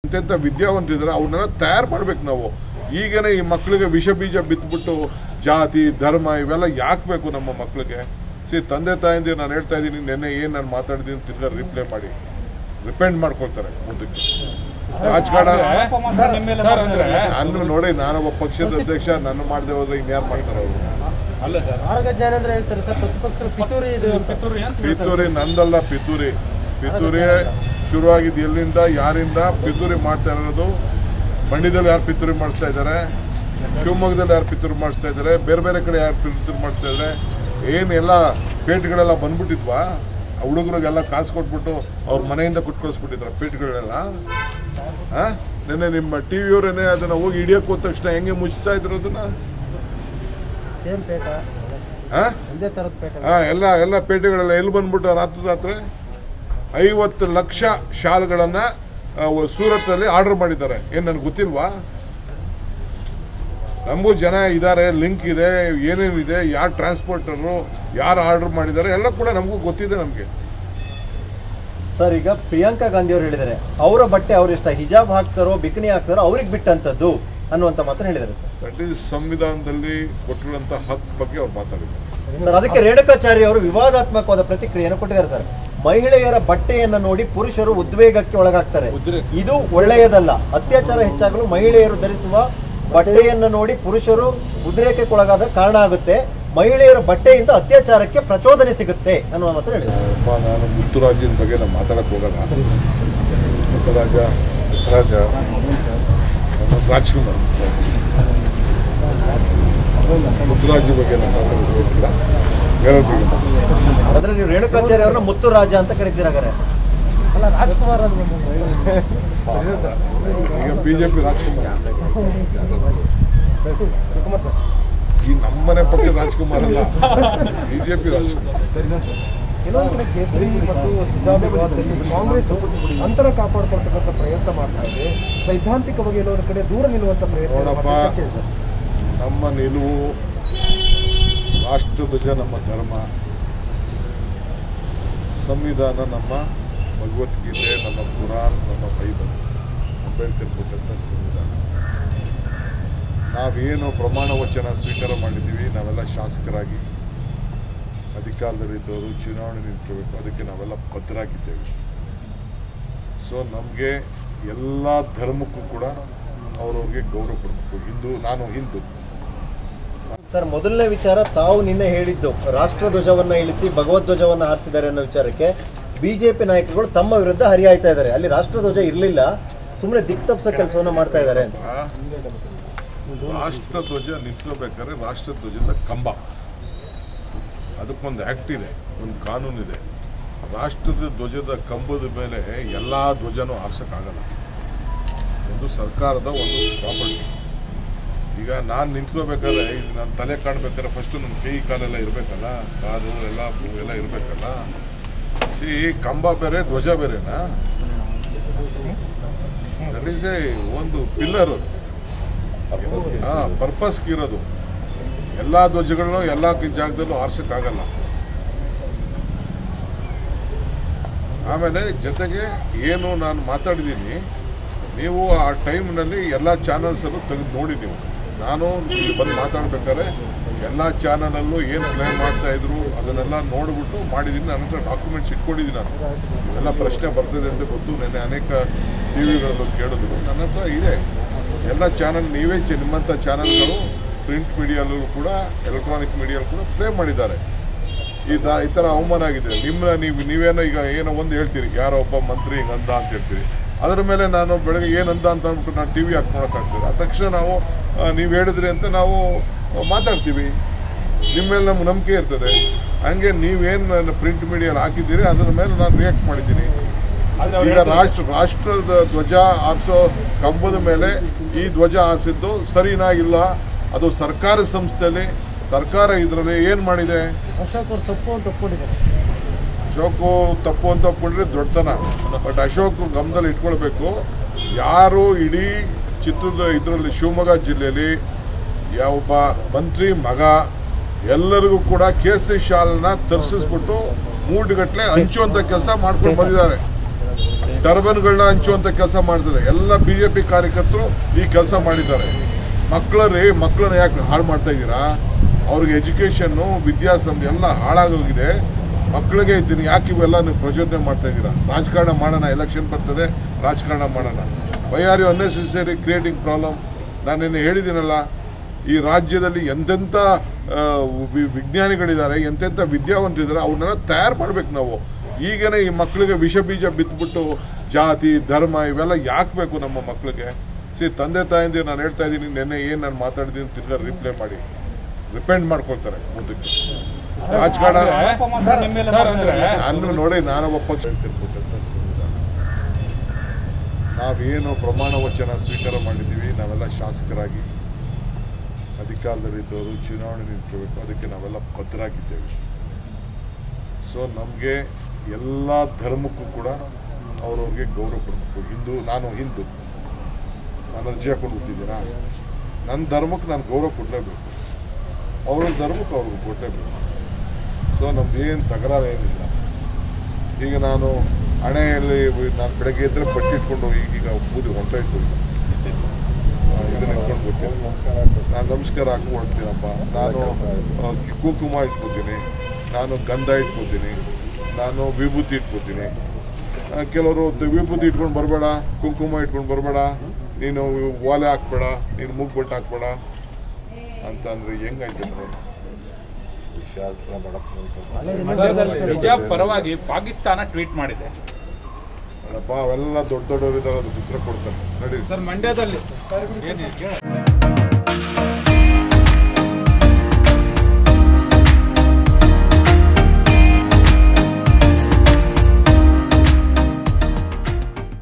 ಅತ್ಯಂತ ವಿದ್ಯಾವಂತರಿದ್ದಾರೆ ಅವ್ರನ್ನೆಲ್ಲ ತಯಾರು ಮಾಡ್ಬೇಕು ನಾವು ಈಗನೇ ಈ ಮಕ್ಕಳಿಗೆ ವಿಷ ಬೀಜ ಬಿತ್ಬಿಟ್ಟು ಜಾತಿ ಧರ್ಮ ಇವೆಲ್ಲ ಯಾಕೆ ಬೇಕು ನಮ್ಮ ಮಕ್ಕಳಿಗೆ ಸಿ ತಂದೆ ತಾಯಿಂದಿ ನಾನು ಹೇಳ್ತಾ ಇದ್ದೀನಿ ನಿನ್ನೆ ಏನು ನಾನು ಮಾತಾಡಿದ್ದೀನಿ ತಿರ್ಗಾ ರಿಪ್ಲೈ ಮಾಡಿ ರಿಪೆಂಡ್ ಮಾಡ್ಕೊಳ್ತಾರೆ ಮುಂದಕ್ಕೆ ರಾಜಕಾರಣ ಸರ್ ಅಂದ್ರೆ ನಾನು ನೋಡಿ ನಾನೊಬ್ಬ ಪಕ್ಷದ ಅಧ್ಯಕ್ಷ ನನ್ನ ಮಾಡದೆ ಹೋದ್ರೆ ಇನ್ಯಾರು ಮಾಡ್ತಾರೆ ಅವರು ಅಲ್ಲ ಸರ್ ಆರೋಗ್ಯ ಜ್ಞಾನೇಂದ್ರ ಹೇಳ್ತಾರೆ ಸರ್ ಪ್ರತಿಪಕ್ಷರು ಪಿತೂರಿ ಇದು ಪಿತೂರಿ ಅಂತ ಪಿತೂರಿ ನಂದಲ್ಲ ಪಿತೂರಿ ಪಿತೂರಿ ಶುರುವಾಗಿದ್ದು ಎಲ್ಲಿಂದ ಯಾರಿಂದ ಪಿತೂರಿ ಮಾಡ್ತಾ ಇರೋದು ಮಂಡ್ಯದಲ್ಲಿ ಯಾರು ಪಿತೂರಿ ಮಾಡಿಸ್ತಾ ಇದ್ದಾರೆ ಶಿವಮೊಗ್ಗದಲ್ಲಿ ಯಾರು ಪಿತೂರಿ ಮಾಡಿಸ್ತಾ ಇದ್ದಾರೆ ಬೇರೆ ಬೇರೆ ಕಡೆ ಯಾರು ಪಿತೂರಿ ಮಾಡಿಸ್ತಾ ಇದ್ದಾರೆ ಏನು ಎಲ್ಲ ಪೇಟ್ಗಳೆಲ್ಲ ಬಂದ್ಬಿಟ್ಟಿದ್ವಾ ಆ ಹುಡುಗರಿಗೆಲ್ಲ ಕಾಸು ಕೊಟ್ಬಿಟ್ಟು ಅವ್ರ ಮನೆಯಿಂದ ಕುಟ್ಕೊಳಿಸ್ಬಿಟ್ಟಿದ್ರ ಪೇಟ್ಗಳೆಲ್ಲ ಹಾಂ ನಿನ್ನೆ ನಿಮ್ಮ ಟಿ ವಿಯವರೇನೆ ಅದನ್ನು ಹೋಗಿ ಹಿಡಿಯೋಕೆ ಹೋದ ತಕ್ಷಣ ಹೆಂಗೆ ಮುಚ್ತಾ ಇದ್ರು ಅದನ್ನ ಸೇಮ್ ಪೇಟ ಹಾಂ ಒಂದೇ ಥರದ ಪೇಟ ಹಾಂ ಎಲ್ಲ ಎಲ್ಲ ಪೇಟೆಗಳೆಲ್ಲ ಎಲ್ಲಿ ಬಂದ್ಬಿಟ್ಟು ರಾತ್ರಿ ರಾತ್ರಿ ಐವತ್ತು ಲಕ್ಷ ಶಾಲ್ಗಳನ್ನು ಸೂರತ್ತಲ್ಲಿ ಆರ್ಡರ್ ಮಾಡಿದ್ದಾರೆ ಏನು ನನಗೆ ಗೊತ್ತಿಲ್ವಾ ನಮಗೂ ಜನ ಇದ್ದಾರೆ ಲಿಂಕ್ ಇದೆ ಏನೇನಿದೆ ಯಾರು ಟ್ರಾನ್ಸ್ಪೋರ್ಟರು ಯಾರು ಆರ್ಡರ್ ಮಾಡಿದ್ದಾರೆ ಎಲ್ಲ ಕೂಡ ನಮಗೂ ಗೊತ್ತಿದೆ ನಮಗೆ ಸರ್ ಈಗ ಪ್ರಿಯಾಂಕಾ ಗಾಂಧಿ ಅವರು ಹೇಳಿದ್ದಾರೆ ಅವರ ಬಟ್ಟೆ ಅವ್ರ ಇಷ್ಟ ಹಿಜಾಬ್ ಹಾಕ್ತಾರೋ ಬಿಕಿನಿ ಹಾಕ್ತಾರೋ ಅವ್ರಿಗೆ ಬಿಟ್ಟಂತದ್ದು ಅನ್ನುವಂತ ಮಾತನ್ನ ಹೇಳಿದ್ದಾರೆ ಸರ್ ದಟ್ ಈಸ್ ಸಂವಿಧಾನದಲ್ಲಿ ಕೊಟ್ಟಿರುವಂಥ ಹಕ್ಕು ಬಗ್ಗೆ ಅವ್ರು ಮಾತಾಡಿದ್ದಾರೆ ಸರ್, ಅದಕ್ಕೆ ರೇಣುಕಾಚಾರ್ಯ ಅವರು ವಿವಾದಾತ್ಮಕವಾದ ಪ್ರತಿಕ್ರಿಯೆಯನ್ನು ಕೊಟ್ಟಿದ್ದಾರೆ ಸರ್ ಮಹಿಳೆಯರ ಬಟ್ಟೆಯನ್ನ ನೋಡಿ ಪುರುಷರು ಉದ್ವೇಗಕ್ಕೆ ಒಳಗಾಗ್ತಾರೆ ಇದು ಒಳ್ಳೆಯದಲ್ಲ ಅತ್ಯಾಚಾರ ಹೆಚ್ಚಾಗಲು ಮಹಿಳೆಯರು ಧರಿಸುವ ಬಟ್ಟೆಯನ್ನ ನೋಡಿ ಪುರುಷರು ಉದ್ರೇಕಕ್ಕೆ ಒಳಗಾದ ಕಾರಣ ಆಗುತ್ತೆ ಮಹಿಳೆಯರ ಬಟ್ಟೆಯಿಂದ ಅತ್ಯಾಚಾರಕ್ಕೆ ಪ್ರಚೋದನೆ ಸಿಗುತ್ತೆ ಅನ್ನುವ ಮಾತು ಹೇಳಿದ್ದಾರೆ ಅಪ್ಪ ನಾನು ಮುತ್ತುರಾಜಿನ ಬಗ್ಗೆ ನಾನು ಮಾತಾಡಕ್ಕೆ ಹೋಗಲ್ಲ ಮುತ್ತುರಾಜ ಮುತ್ತುರಾಜ ನಾನು ರಾಜ್ಕುಮಾರ್ ಮುತ್ತುರಾಜಿ ಬಗ್ಗೆ ನಾನು ಮಾತಾಡಕ್ಕೆ ಹೋಗಿಲ್ಲ ಬೇರೆ ಬಗ್ಗೆ ಮಾತಾಡ್ತೀನಿ. ಆದ್ರೆ ನೀವು ರೇಣುಕಾಚಾರ್ಯ ಅವ್ರನ್ನ ಮುತ್ತು ರಾಜ ಅಂತ ಕರಿತೀರಾಗಾರೆ ಅಲ್ಲ ರಾಜ್ಕುಮಾರ್ ಅಂದ್ರೆ ಈಗ ಬಿ ಜೆ ಪಿ ರಾಜ್ಕುಮಾರ್ ಈ ನಮ್ಮನೆ ಪಕ್ಕ ರಾಜ್ಕುಮಾರ್ ಅಲ್ಲ ಬಿ ಜೆ ಪಿ ರಾಜ್ಕುಮಾರ್ ಕೆಲವೊಂದು ಕಡೆ ಕೇಸರಿ ಮತ್ತು ಹಿಜಾಬ್ ವಿವಾದದಲ್ಲಿ ಕಾಂಗ್ರೆಸ್ ಅಂತರ ಕಾಪಾಡ್ಕೊಳ್ತಕ್ಕಂಥ ಪ್ರಯತ್ನ ಮಾಡ್ತಾ ಇದೆ ಸೈದ್ಧಾಂತಿಕವಾಗಿ ಎಲ್ಲೊಂದು ಕಡೆ ದೂರ ನಿಲ್ಲುವಂತ ಪ್ರಯತ್ನ ನೋಡಪ್ಪ ಮಾಡ್ತಾ ಚರ್ಚೆ ಇದೆ. ನಮ್ಮ ನಿಲುವು ರಾಷ್ಟ್ರಧ್ವಜ ನಮ್ಮ ಧರ್ಮ ಸಂವಿಧಾನ ನಮ್ಮ ಭಗವದ್ಗೀತೆ ನಮ್ಮ ಪುರಾಣ ನಮ್ಮ ಬೈಬಲ್ ಅಂಬೇಡ್ಕರ್ ಕೊಟ್ಟಂಥ ಸಂವಿಧಾನ ನಾವೇನು ಪ್ರಮಾಣ ವಚನ ಸ್ವೀಕಾರ ಮಾಡಿದ್ದೀವಿ ನಾವೆಲ್ಲ ಶಾಸಕರಾಗಿ ಅಧಿಕಾರದಲ್ಲಿದ್ದವರು ಚುನಾವಣೆ ನಿಂತ್ಕೋಬೇಕು ಅದಕ್ಕೆ ನಾವೆಲ್ಲ ಬದ್ಧರಾಗಿದ್ದೇವೆ ಸೊ ನಮಗೆ ಎಲ್ಲ ಧರ್ಮಕ್ಕೂ ಕೂಡ ಅವ್ರವ್ರಿಗೆ ಗೌರವ ಕೊಡಬೇಕು ಹಿಂದೂ ನಾನು ಹಿಂದೂ ಸರ್ ಮೊದಲನೇ ವಿಚಾರ ತಾವು ನಿನ್ನೆ ಹೇಳಿದ್ದು ರಾಷ್ಟ್ರಧ್ವಜವನ್ನ ಇಳಿಸಿ ಭಗವಧ್ವಜವನ್ನ ಹಾರಿಸಿದ್ದಾರೆ ಅನ್ನೋ ವಿಚಾರಕ್ಕೆ ಬಿಜೆಪಿ ನಾಯಕರುಗಳು ತಮ್ಮ ವಿರುದ್ಧ ಹರಿಯಾಯ್ತಾ ಇದ್ದಾರೆ ಅಲ್ಲಿ ರಾಷ್ಟ್ರಧ್ವಜ ಇರಲಿಲ್ಲ ಸುಮ್ಮನೆ ದಿಕ್ ತಪ್ಪಿಸೋ ಕೆಲಸವನ್ನ ಮಾಡ್ತಾ ಇದ್ದಾರೆ ಅಂತ ಆ, ರಾಷ್ಟ್ರಧ್ವಜ ನಿಂತ್ಕೋಬೇಕಾದ್ರೆ ರಾಷ್ಟ್ರಧ್ವಜದ ಕಂಬ ಅದಕ್ಕೊಂದು ಆ್ಯಕ್ಟ್ ಇದೆ ಒಂದು ಕಾನೂನಿದೆ ರಾಷ್ಟ್ರದ ಧ್ವಜದ ಕಂಬದ ಮೇಲೆ ಎಲ್ಲ ಧ್ವಜನೂ ಹಾರ್ಸೋಕ್ಕಾಗಲ್ಲ ಒಂದು ಸರ್ಕಾರದ ಒಂದು ಪ್ರಾಪರ್ಟಿ ಈಗ ನಾನು ನಿಂತ್ಕೋಬೇಕಾದ್ರೆ ಈಗ ನನ್ನ ತಲೆ ಕಾಣ್ಬೇಕಾದ್ರೆ ಫಸ್ಟು ನನ್ನ ಕೈ ಕಾಲೆಲ್ಲ ಇರಬೇಕಲ್ಲ ಕಾಲು ಎಲ್ಲ ಎಲ್ಲ ಇರಬೇಕಲ್ಲ ಸಿ ಕಂಬ ಬೇರೆ ಧ್ವಜ ಬೇರೆನಾ ದಟ್ ಈಸ್ ಎ ಒಂದು ಪಿಲ್ಲರ್ ಹಾಂ ಪರ್ಪಸ್ಗೆ ಇರೋದು ಎಲ್ಲ ಧ್ವಜಗಳನ್ನು ಎಲ್ಲ ಜಾಗದಲ್ಲೂ ಆರ್ಸೋಕ್ಕಾಗಲ್ಲ ಆಮೇಲೆ ಜೊತೆಗೆ ಏನು ನಾನು ಮಾತಾಡಿದ್ದೀನಿ ನೀವು ಆ ಟೈಮ್ನಲ್ಲಿ ಎಲ್ಲ ಚಾನಲ್ಸಲ್ಲೂ ತೆಗೆದು ನೋಡಿ ನೀವು ನಾನು ಇಲ್ಲಿ ಬಂದು ಮಾತಾಡ್ಬೇಕಾದ್ರೆ ಎಲ್ಲ ಚಾನಲಲ್ಲೂ ಏನು ಕ್ಲೈಮ್ ಮಾಡ್ತಾ ಇದ್ರು ಅದನ್ನೆಲ್ಲ ನೋಡ್ಬಿಟ್ಟು ಮಾಡಿದ್ದೀನಿ ನನ್ನ ಹತ್ರ ಡಾಕ್ಯುಮೆಂಟ್ಸ್ ಇಟ್ಕೊಂಡಿದ್ದೀನಿ ನಾನು ಎಲ್ಲ ಪ್ರಶ್ನೆ ಬರ್ತದೆ ಅಂತ ಗೊತ್ತು ನೆನ್ನೆ ಅನೇಕ ಟಿ ವಿಗಳಲ್ಲೂ ಕೇಳಿದ್ರು ನನ್ನ ಹತ್ರ ಇದೆ ಎಲ್ಲ ಚಾನಲ್ ನೀವೇ ಚ- ನಿಮ್ಮಂಥ ಚಾನಲ್ಗಳು ಪ್ರಿಂಟ್ ಮೀಡಿಯಲ್ಲೂ ಕೂಡ ಎಲೆಕ್ಟ್ರಾನಿಕ್ ಮೀಡಿಯಲ್ಲಿ ಕೂಡ ಫ್ರೇಮ್ ಮಾಡಿದ್ದಾರೆ ಈ ದ ಈ ಥರ ಅವಮಾನ ಆಗಿದೆ ನಿಮ್ಮ ನೀವು ನೀವೇನೋ ಈಗ ಏನೋ ಒಂದು ಹೇಳ್ತೀರಿ ಯಾರೋ ಒಬ್ಬ ಮಂತ್ರಿ ಹಿಂಗೆ ಅಂದ ಅಂತ ಹೇಳ್ತೀರಿ ಅದರ ಮೇಲೆ ನಾನು ಬೆಳಗ್ಗೆ ಏನಂದ ಅಂತ ಅಂದ್ಬಿಟ್ಟು ನಾನು ಟಿ ವಿ ಹಾಕ್ಕೊಳಕ್ಕಾಗ್ತದೆ ಆ ತಕ್ಷಣ ನಾವು ನೀವು ಹೇಳಿದ್ರಿ ಅಂತ ನಾವು ಆ, ಮಾತಾಡ್ತೀವಿ ನಿಮ್ಮ ಮೇಲೆ ನಮ್ಗೆ ನಂಬಿಕೆ ಇರ್ತದೆ ಹಂಗೆ ನೀವೇನು ಪ್ರಿಂಟ್ ಮೀಡಿಯಲ್ಲಿ ಹಾಕಿದ್ದೀರಿ ಅದರ ಮೇಲೆ ನಾನು ರಿಯಾಕ್ಟ್ ಮಾಡಿದ್ದೀನಿ ಈಗ ರಾಷ್ಟ್ರ ರಾಷ್ಟ್ರದ ಧ್ವಜ ಆರಿಸೋ ಕಂಬದ ಮೇಲೆ ಈ ಧ್ವಜ ಆರಿಸಿದ್ದು ಸರಿನಾ ಇಲ್ಲ ಅದು ಸರ್ಕಾರಿ ಸಂಸ್ಥೆಯಲ್ಲಿ ಸರ್ಕಾರ ಇದರಲ್ಲಿ ಏನು ಮಾಡಿದೆ ಅಶೋಕ್ ಅವ್ರು ತಪ್ಪು ಅಂತ ಒಪ್ಕೊಂಡಿದ್ದಾರೆ ಅಶೋಕು ತಪ್ಪು ಅಂತ ಒಪ್ಕೊಂಡ್ರೆ ದೊಡ್ಡತನ ಬಟ್ ಅಶೋಕ್ ಗಮನದಲ್ಲಿ ಇಟ್ಕೊಳ್ಬೇಕು ಯಾರು ಇಡೀ ಚಿತ್ರದ ಇದರಲ್ಲಿ ಶಿವಮೊಗ್ಗ ಜಿಲ್ಲೆಯಲ್ಲಿ ಯಾವೊಬ್ಬ ಮಂತ್ರಿ ಮಗ ಎಲ್ಲರಿಗೂ ಕೂಡ ಕೇಸರಿ ಶಾಲನ್ನ ತರಿಸಿಸ್ಬಿಟ್ಟು ಮೂಟುಗಟ್ಟಲೆ ಹಂಚುವಂಥ ಕೆಲಸ ಮಾಡ್ಕೊಂಡು ಬಂದಿದ್ದಾರೆ ಟರ್ಬನ್ಗಳನ್ನ ಹಂಚುವಂಥ ಕೆಲಸ ಮಾಡಿದ್ದಾರೆ ಎಲ್ಲ ಬಿ ಜೆ ಪಿ ಕಾರ್ಯಕರ್ತರು ಈ ಕೆಲಸ ಮಾಡಿದ್ದಾರೆ ಮಕ್ಕಳ ರೀ ಮಕ್ಕಳನ್ನ ಯಾಕೆ ಹಾಳು ಮಾಡ್ತಾ ಇದ್ದೀರಾ ಅವ್ರಿಗೆ ಎಜುಕೇಷನ್ನು ವಿದ್ಯಾಸಂಸ್ಥೆ ಎಲ್ಲ ಹಾಳಾಗೋಗಿದೆ ಮಕ್ಕಳಿಗೆ ಇದ್ದೀನಿ ಯಾಕೆ ಇವೆಲ್ಲ ನೀವು ಪ್ರಚೋದನೆ ಮಾಡ್ತಾ ಇದ್ದೀರಾ ರಾಜಕಾರಣ ಮಾಡೋಣ ಎಲೆಕ್ಷನ್ ಬರ್ತದೆ ರಾಜಕಾರಣ ಮಾಡೋಣ why are you unnecessary creating problem ನಾನು ನಿನ್ನೆ ಹೇಳಿದ್ದೀನಲ್ಲ ಈ ರಾಜ್ಯದಲ್ಲಿ ಎಂತೆಂಥ ಆ, ವಿ- ವಿಜ್ಞಾನಿಗಳಿದ್ದಾರೆ ಎಂತೆಂಥ ವಿದ್ಯಾವಂತರಿದ್ದಾರೆ ಅವ್ರನ್ನೆಲ್ಲ ತಯಾರು ಮಾಡ್ಬೇಕು ನಾವು ಈಗನೇ ಈ ಮಕ್ಕಳಿಗೆ ವಿಷ ಬೀಜ ಬಿತ್ಬಿಟ್ಟು ಜಾತಿ ಧರ್ಮ ಇವೆಲ್ಲ ಯಾಕೆ ಬೇಕು ನಮ್ಮ ಮಕ್ಕಳಿಗೆ ಸಿ ತಂದೆ ತಾಯಿಂದಿರು ನಾನು ಹೇಳ್ತಾ ಇದ್ದೀನಿ ನಿನ್ನೆ ಏನು ನಾನು ಮಾತಾಡಿದ್ದೀನಿ ತಿರ್ಗಾ ರಿಪ್ಲೈ ಮಾಡಿ ರಿಪೆಂಡ್ ಮಾಡ್ಕೊಳ್ತಾರೆ ಮುಂದಕ್ಕೆ ರಾಜಕಾರಣ ಆರೋಪ ಮಾತ್ರ ನಿಮ್ಮ ಮೇಲೆ ಮಾಡ್ತಾರೆ. ನಾನು ನೋಡಿ ನಾನು ಒಬ್ಬ ಹೇಳ್ತಿರ್ಬೇಕಂತ ಸಂವಿಧಾನ ನಾವೇನು ಪ್ರಮಾಣ ವಚನ ಸ್ವೀಕಾರ ಮಾಡಿದ್ದೀವಿ ನಾವೆಲ್ಲ ಶಾಸಕರಾಗಿ ಅಧಿಕಾರದಲ್ಲಿದ್ದವರು ಚುನಾವಣೆ ನಿಂತ್ಕೋಬೇಕು ಅದಕ್ಕೆ ನಾವೆಲ್ಲ ಬದ್ಧರಾಗಿದ್ದೇವೆ ಸೊ ನಮಗೆ ಎಲ್ಲ ಧರ್ಮಕ್ಕೂ ಕೂಡ ಅವ್ರವ್ರಿಗೆ ಗೌರವ ಕೊಡಬೇಕು ಹಿಂದೂ ನಾನು ಹಿಂದೂ ನಾನು ಅರ್ಜಿ ಹಾಕೊಂಡು ಹುಟ್ಟಿದ್ದೀನಾ ನನ್ನ ಧರ್ಮಕ್ಕೆ ನಾನು ಗೌರವ ಕೊಡಲೇಬೇಕು ಅವ್ರ ಧರ್ಮಕ್ಕೆ ಅವ್ರಿಗೆ ಕೊಡಲೇಬೇಕು ಸೊ ನಮ್ದು ಏನು ತಕರಾರು ಏನಿಲ್ಲ ಈಗ ನಾನು ಹಣೆಯಲ್ಲಿ ನಾನು ಬೆಳಗ್ಗೆ ಇದ್ದರೆ ಬಟ್ಟೆ ಇಟ್ಕೊಂಡು ಹೋಗಿ ಈಗ ಬೂದಿ ಹೊಂಟೋಯ್ತು ಇದನ್ನ ಇಟ್ಕೊಂಡು ಬರ್ತೀನಿ ನಾನು ನಮಸ್ಕಾರ ಹಾಕಿ ಹೊರಡ್ತೀನಪ್ಪ ನಾನು ಆ, ಕುಂಕುಮ ಇಟ್ಕೋತೀನಿ ನಾನು ಗಂಧ ಇಟ್ಕೋತೀನಿ ನಾನು ವಿಭೂತಿ ಇಟ್ಕೋತೀನಿ ಆ, ಕೆಲವರು ದ- ವಿಭೂತಿ ಇಟ್ಕೊಂಡು ಬರಬೇಡ ಕುಂಕುಮ ಇಟ್ಕೊಂಡು ಬರಬೇಡ ನೀನು ಓಲೆ ಹಾಕ್ಬೇಡ ನೀನು ಮೂಗ್ ಬಟ್ಟೆ ಹಾಕ್ಬೇಡ ಅಂತಂದ್ರೆ ಹೆಂಗಾಯ್ತು ನೋಡಿ ಹಿಜಾಬ್ ಪರವಾಗಿ ಪಾಕಿಸ್ತಾನ ಟ್ವೀಟ್ ಮಾಡಿದೆ ಅಲ್ಲಪ್ಪ ಅವೆಲ್ಲ ದೊಡ್ಡ ದೊಡ್ಡವರಿದ್ದಾರೆ ಅದಕ್ಕೆ ಉತ್ತರ ಕೊಡ್ತಾರೆ ನಡೀರಿ ಸರ್ ಮಂಡ್ಯದಲ್ಲಿ ಏನು